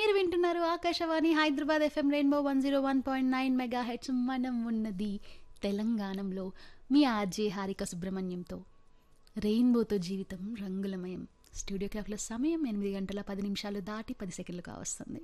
మీరు వింటున్నారు Akashvani Hyderabad FM rainbow one zero one point nine megahertz మనం ఉన్నది తెలంగాణలో మీ ఆర్జే హారిక సుబ్రహ్మణ్యంతో రెయిన్బోతో జీవితం రంగులమయం స్టూడియో క్లాక్లో సమయం ఎనిమిది గంటల పది నిమిషాలు దాటి పది సెకండ్లు కావస్తుంది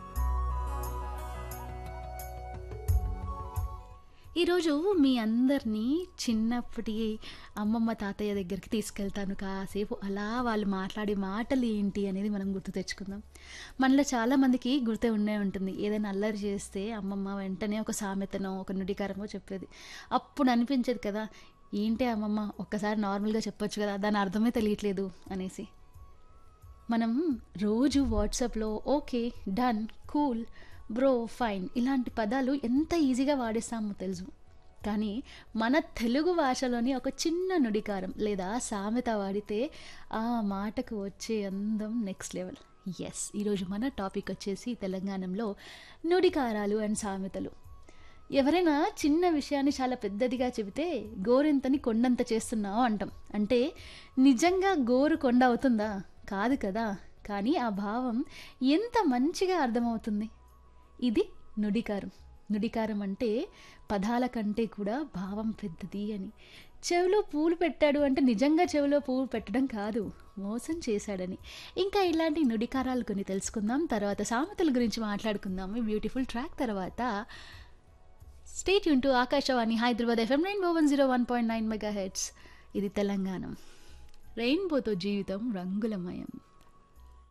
ఈరోజు మీ అందరినీ చిన్నప్పటి అమ్మమ్మ తాతయ్య దగ్గరికి తీసుకెళ్తాను కాసేపు అలా వాళ్ళు మాట్లాడే మాటలు ఏంటి అనేది మనం గుర్తు తెచ్చుకుందాం మనలో చాలామందికి గుర్తే ఉండే ఉంటుంది ఏదైనా అల్లరి చేస్తే అమ్మమ్మ వెంటనే ఒక సామెతనో ఒక నుడికారమో చెప్పేది అప్పుడు అనిపించేది కదా ఏంటి అమ్మమ్మ ఒక్కసారి నార్మల్గా చెప్పొచ్చు కదా దాని అర్థమే తెలియట్లేదు అనేసి మనం రోజు వాట్సాప్లో okay done cool bro fine ఇలాంటి పదాలు ఎంత ఈజీగా వాడేస్తామో తెలుసు కానీ మన తెలుగు భాషలోని ఒక చిన్న నుడికారం లేదా సామెత వాడితే ఆ మాటకు వచ్చే అందం నెక్స్ట్ లెవెల్ ఎస్ ఈరోజు మన టాపిక్ వచ్చేసి తెలంగాణలో నుడికారాలు అండ్ సామెతలు ఎవరైనా చిన్న విషయాన్ని చాలా పెద్దదిగా చెబితే గోరెంతని కొండంత చేస్తున్నావు అంటాం అంటే నిజంగా గోరు కొండ అవుతుందా కాదు కదా కానీ ఆ భావం ఎంత మంచిగా అర్థమవుతుంది ఇది నుడికారం నుడికారం అంటే పదాల కంటే కూడా భావం పెద్దది అని చెవిలో పూలు పెట్టాడు అంటే నిజంగా చెవిలో పువ్వు పెట్టడం కాదు మోసం చేశాడని ఇంకా ఇలాంటి నుడికారాలు కొన్ని తెలుసుకుందాం తర్వాత సామెతల గురించి మాట్లాడుకుందాం ఈ బ్యూటిఫుల్ ట్రాక్ తర్వాత స్టేట్ యూన్ to Akashvani Hyderabad FM rainbow one zero one point nine megahertz ఇది తెలంగాణ రెయిన్బోతో జీవితం రంగులమయం